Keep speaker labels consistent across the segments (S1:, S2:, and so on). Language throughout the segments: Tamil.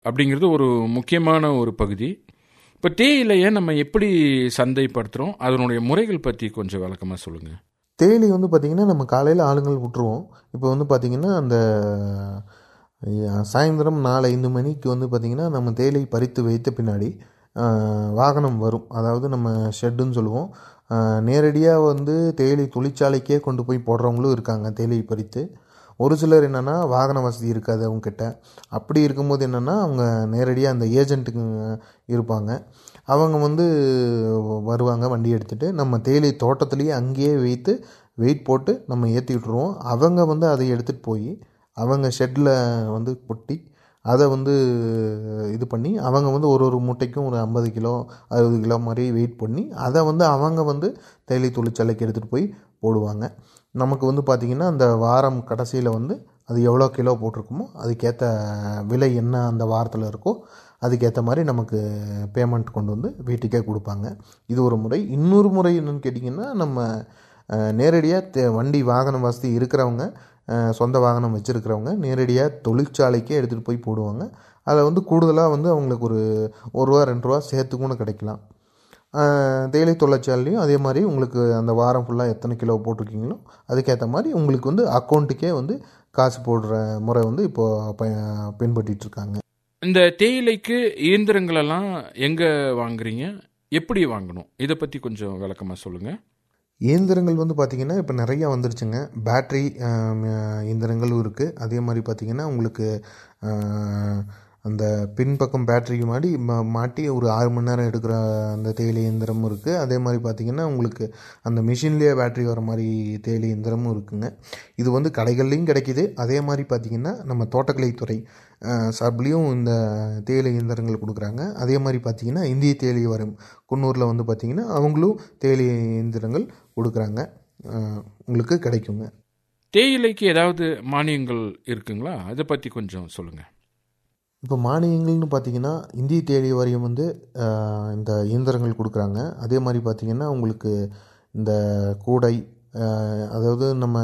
S1: அப்படிங்கிறது ஒரு முக்கியமான ஒரு பகுதி இப்போ தேயிலையை நம்ம எப்படி சந்தைப்படுத்துகிறோம் அதனுடைய முறைகள் பற்றி கொஞ்சம் விளக்கமாக சொல்லுங்கள்
S2: தேயிலை வந்து பார்த்திங்கன்னா நம்ம காலையில் ஆளுங்கள் விட்டுருவோம் இப்போ வந்து பார்த்திங்கன்னா அந்த அஹ், சாயந்தரம் நாலு ஐந்து மணிக்கு வந்து பார்த்திங்கன்னா நம்ம தேயிலை பறித்து வைத்த பின்னாடி அஹ், வாகனம் வரும் அதாவது நம்ம ஷெட்டுன்னு சொல்லுவோம் நேரடியாக வந்து தேயிலை தொழிற்சாலைக்கே கொண்டு போய் போடுறவங்களும் இருக்காங்க தேயிலை பறித்து ஒரு சிலர் என்னென்னா வாகன வசதி இருக்காது அவங்கக்கிட்ட அப்படி இருக்கும்போது என்னென்னா அவங்க நேரடியாக அந்த ஏஜென்ட்டுக்கு இருப்பாங்க அவங்க வந்து வருவாங்க வண்டி எடுத்துகிட்டு நம்ம தேயிலை தோட்டத்துலேயே அங்கேயே வைத்து வெயிட் போட்டு நம்ம ஏற்றி விட்ருவோம் அவங்க வந்து அதை எடுத்துகிட்டு போய் அவங்க ஷெட்டில் வந்து கொட்டி அதை வந்து இது பண்ணி அவங்க வந்து ஒரு ஒரு மூட்டைக்கும் ஒரு ஐம்பது கிலோ அறுபது கிலோ மாதிரி வெயிட் பண்ணி அதை வந்து அவங்க வந்து தேயிலை தொழிற்சாலைக்கு எடுத்துகிட்டு போய் போடுவாங்க நமக்கு வந்து பார்த்திங்கன்னா அந்த வாரம் கடைசியில் வந்து அது எவ்வளோ கிலோ போட்டிருக்குமோ அதுக்கேற்ற விலை என்ன அந்த வாரத்தில் இருக்கோ அதுக்கேற்ற மாதிரி நமக்கு பேமெண்ட் கொண்டு வந்து வீட்டுக்கே கொடுப்பாங்க இது ஒரு முறை இன்னொரு முறை என்னென்னு கேட்டிங்கன்னா நம்ம நேரடியாக தே வண்டி வாகன வசதி இருக்கிறவங்க அஹ், சொந்த வாகனம் வச்சுருக்கிறவங்க நேரடியாக தொழிற்சாலைக்கே எடுத்துகிட்டு போய் போடுவாங்க அதை வந்து கூடுதலாக வந்து அவங்களுக்கு ஒரு ஒரு ரூபா ரெண்டு ரூபா சேர்த்து கூட கிடைக்கலாம் அஹ், தேயிலை தொழிற்சாலையும் அதே மாதிரி உங்களுக்கு அந்த வாரம் ஃபுல்லாக எத்தனை கிலோ போட்டிருக்கீங்களோ அதுக்கேற்ற மாதிரி உங்களுக்கு வந்து அக்கௌண்ட்டுக்கே வந்து காசு போடுற முறை வந்து இப்போது ப பின்பற்றிட்டு இருக்காங்க
S1: இந்த தேயிலைக்கு இயந்திரங்களெல்லாம் எங்கே வாங்குறீங்க எப்படி வாங்கணும் இதை பற்றி கொஞ்சம் விளக்கமாக சொல்லுங்கள்
S2: இயந்திரங்கள் வந்து பார்த்திங்கன்னா இப்போ நிறையா வந்துருச்சுங்க பேட்ரி இயந்திரங்களும் இருக்குது அதே மாதிரி பார்த்திங்கன்னா உங்களுக்கு அஹ், அந்த பின்பக்கம் பேட்டரி மாடி மா மாட்டி ஒரு ஆறு மணி நேரம் எடுக்கிற அந்த தேயிலை இயந்திரமும் இருக்குது அதே மாதிரி பார்த்திங்கன்னா உங்களுக்கு அந்த மிஷின்லேயே பேட்டரி வர மாதிரி தேயிலை இயந்திரமும் இருக்குங்க இது வந்து கடைகள்லேயும் கிடைக்கிது அதே மாதிரி பார்த்திங்கன்னா நம்ம தோட்டக்கலைத்துறை அஹ், சார்புலேயும் இந்த தேயிலை இயந்திரங்கள் கொடுக்குறாங்க அதே மாதிரி பார்த்திங்கன்னா இந்திய தேயிலை வரும் குன்னூரில் வந்து பார்த்திங்கன்னா அவங்களும் தேயிலை இயந்திரங்கள் கொடுக்குறாங்க அஹ், உங்களுக்கு கிடைக்குங்க
S1: தேயிலைக்கு ஏதாவது மானியங்கள் இருக்குங்களா அதை பற்றி கொஞ்சம் சொல்லுங்கள்
S2: இப்போ மானியங்கள்னு பார்த்தீங்கன்னா இந்திய தேயிலை வாரியம் வந்து அஹ், இந்த இயந்திரங்கள் கொடுக்குறாங்க அதே மாதிரி பார்த்தீங்கன்னா உங்களுக்கு இந்த கூடை அஹ், அதாவது நம்ம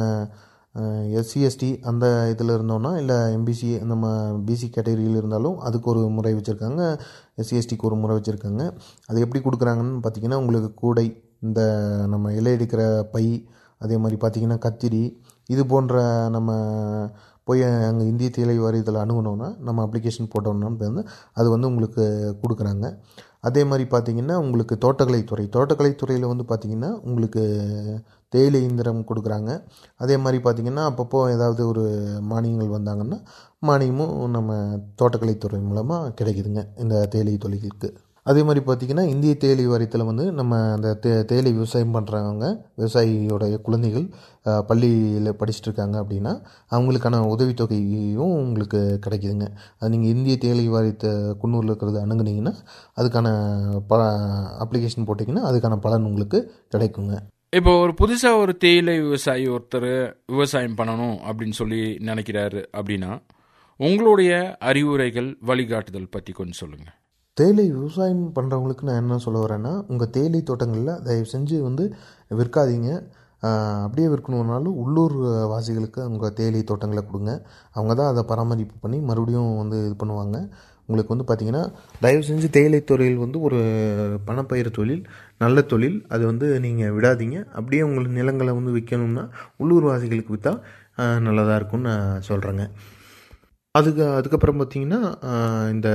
S2: எஸ்சி எஸ்டி அந்த இதில் இருந்தோம்னா இல்லை எம்பிசி நம்ம பிசி கேட்டகரியில் இருந்தாலும் அதுக்கு ஒரு முறை வச்சுருக்காங்க எஸ்சி எஸ்டிக்கு ஒரு முறை வச்சுருக்காங்க அது எப்படி கொடுக்குறாங்கன்னு பார்த்தீங்கன்னா உங்களுக்கு கூடை இந்த நம்ம இலை எடுக்கிற பை அதே மாதிரி பார்த்தீங்கன்னா கத்திரி இது போன்ற நம்ம போய் அங்கே இந்திய தேயிலை வாரியத்தில் அணுகுனோன்னா நம்ம அப்ளிகேஷன் போட்டோம்னா வந்து அது வந்து உங்களுக்கு கொடுக்குறாங்க அதே மாதிரி பார்த்தீங்கன்னா உங்களுக்கு தோட்டக்கலைத்துறை தோட்டக்கலைத்துறையில் வந்து பார்த்தீங்கன்னா உங்களுக்கு தேயிலை இயந்திரம் கொடுக்குறாங்க அதே மாதிரி பார்த்தீங்கன்னா அப்பப்போ ஏதாவது ஒரு மானியங்கள் வந்தாங்கன்னா மானியமும் நம்ம தோட்டக்கலைத்துறை மூலமாக கிடைக்குதுங்க இந்த தேயிலை தொழிலுக்கு அதே மாதிரி பார்த்திங்கன்னா இந்திய தேயிலை வாரியத்தில் வந்து நம்ம அந்த தே தேயிலை விவசாயம் பண்ணுறவங்க விவசாயியோடைய குழந்தைகள் அஹ், பள்ளியில் படிச்சுட்டு இருக்காங்க அப்படின்னா அவங்களுக்கான உதவித்தொகையும் உங்களுக்கு கிடைக்குதுங்க அது நீங்கள் இந்திய தேயிலை வாரியத்தை குன்னூரில் இருக்கிறது அணுகுனீங்கன்னா அதுக்கான ப அப்ளிகேஷன் போட்டிங்கன்னா அதுக்கான பலன் உங்களுக்கு கிடைக்குங்க
S1: இப்போ ஒரு புதுசாக ஒரு தேயிலை விவசாயி ஒருத்தர் விவசாயம் பண்ணணும் அப்படின்னு சொல்லி நினைக்கிறாரு அப்படின்னா உங்களுடைய அறிவுரைகள் வழிகாட்டுதல் பற்றி கொஞ்சம் சொல்லுங்கள்
S2: தேயிலை விவசாயம் பண்ணுறவங்களுக்கு நான் என்ன சொல்ல வரேன்னா உங்கள் தேயிலை தோட்டங்களில் தயவு செஞ்சு வந்து விற்காதீங்க ஆஹ், அப்படியே விற்கணுன்னாலும் உள்ளூர் வாசிகளுக்கு உங்கள் தேயிலை தோட்டங்களை கொடுங்க அவங்க தான் அதை பராமரிப்பு பண்ணி மறுபடியும் வந்து இது பண்ணுவாங்க உங்களுக்கு வந்து பார்த்திங்கன்னா தயவு செஞ்சு தேயிலை தொழில் வந்து ஒரு பணப்பயிர் தொழில் நல்ல தொழில் அது வந்து நீங்கள் விடாதீங்க அப்படியே உங்கள் நிலங்களை வந்து விற்கணும்னா உள்ளூர் வாசிகளுக்கு விற்றா நல்லதாக இருக்கும்னு நான் சொல்கிறேங்க அதுக்கு அதுக்கப்புறம் பார்த்திங்கன்னா ஆஹ், இந்த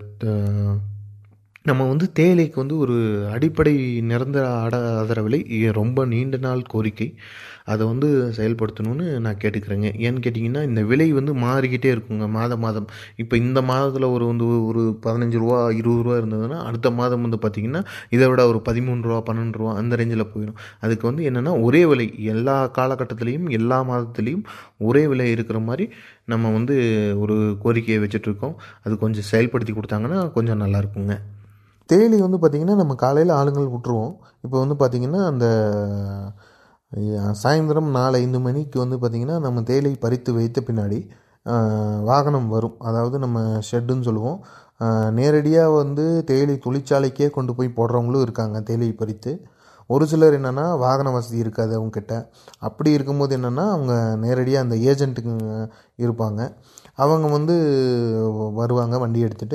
S2: த- நம்ம வந்து தேயிலைக்கு வந்து ஒரு அடிப்படை நிரந்தர ஆட ஆதர விலை இ- ரொம்ப நீண்ட நாள் கோரிக்கை அதை வந்து செயல்படுத்தணும்னு நான் கேட்டுக்கிறேங்க ஏன்னு கேட்டிங்கன்னா இந்த விலை வந்து மாறிக்கிட்டே இருக்குங்க மாதம் மாதம் இப்போ இந்த மாதத்தில் ஒரு வந்து ஒரு பதினஞ்சு ரூபா இருபது ரூபா இருந்ததுன்னா அடுத்த மாதம் வந்து பார்த்திங்கன்னா இதை விட ஒரு பதிமூணு ரூபா பன்னெண்டு ரூபா அந்த ரேஞ்சில் போயிடும் அதுக்கு வந்து என்னென்னா ஒரே விலை எல்லா காலகட்டத்திலையும் எல்லா மாதத்துலேயும் ஒரே விலை இருக்கிற மாதிரி நம்ம வந்து ஒரு கோரிக்கையை வச்சுட்ருக்கோம் அது கொஞ்சம் செயல்படுத்தி கொடுத்தாங்கன்னா கொஞ்சம் நல்லா இருக்குங்க தேயிலை வந்து பார்த்திங்கன்னா நம்ம காலையில் ஆளுங்கள் விட்டுருவோம் இப்போ வந்து பார்த்திங்கன்னா அந்த அஹ், சாயந்தரம் நாலு ஐந்து மணிக்கு வந்து பார்த்திங்கன்னா நம்ம தேயிலை பறித்து வைத்த பின்னாடி அஹ், வாகனம் வரும் அதாவது நம்ம ஷெட்டுன்னு சொல்லுவோம் நேரடியாக வந்து தேயிலை தொழிற்சாலைக்கே கொண்டு போய் போடுறவங்களும் இருக்காங்க தேயிலை பறித்து ஒரு சிலர் என்னென்னா வாகன வசதி இருக்காது அவங்கக்கிட்ட அப்படி இருக்கும்போது என்னென்னா அவங்க நேரடியாக அந்த ஏஜென்ட்டுக்கு இருப்பாங்க அவங்க வந்து வருவாங்க வண்டி எடுத்துகிட்டு